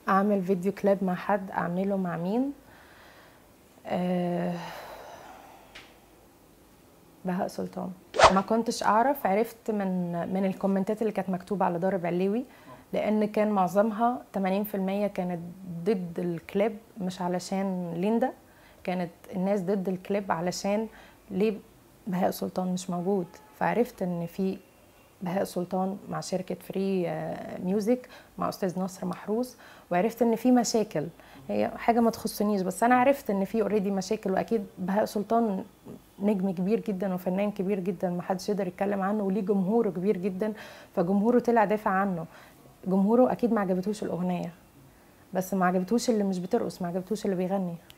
اعمل فيديو كليب مع حد اعمله مع مين آه، بهاء سلطان ما كنتش اعرف عرفت من من الكومنتات اللي كانت مكتوبه على ضارب علوي لان كان معظمها 80% كانت ضد الكليب مش علشان ليندا كانت الناس ضد الكليب علشان ليه بهاء سلطان مش موجود فعرفت ان في بهاء سلطان مع شركة فري آه، ميوزك مع أستاذ نصر محروس وعرفت إن في مشاكل هي حاجة ما تخصنيش بس أنا عرفت إن في اوريدي مشاكل وأكيد بهاء سلطان نجم كبير جدا وفنان كبير جدا ما حدش يقدر يتكلم عنه وليه جمهوره كبير جدا فجمهوره طلع دافع عنه جمهوره أكيد ما عجبتوش الأغنية بس ما عجبتوش اللي مش بترقص ما عجبتوش اللي بيغني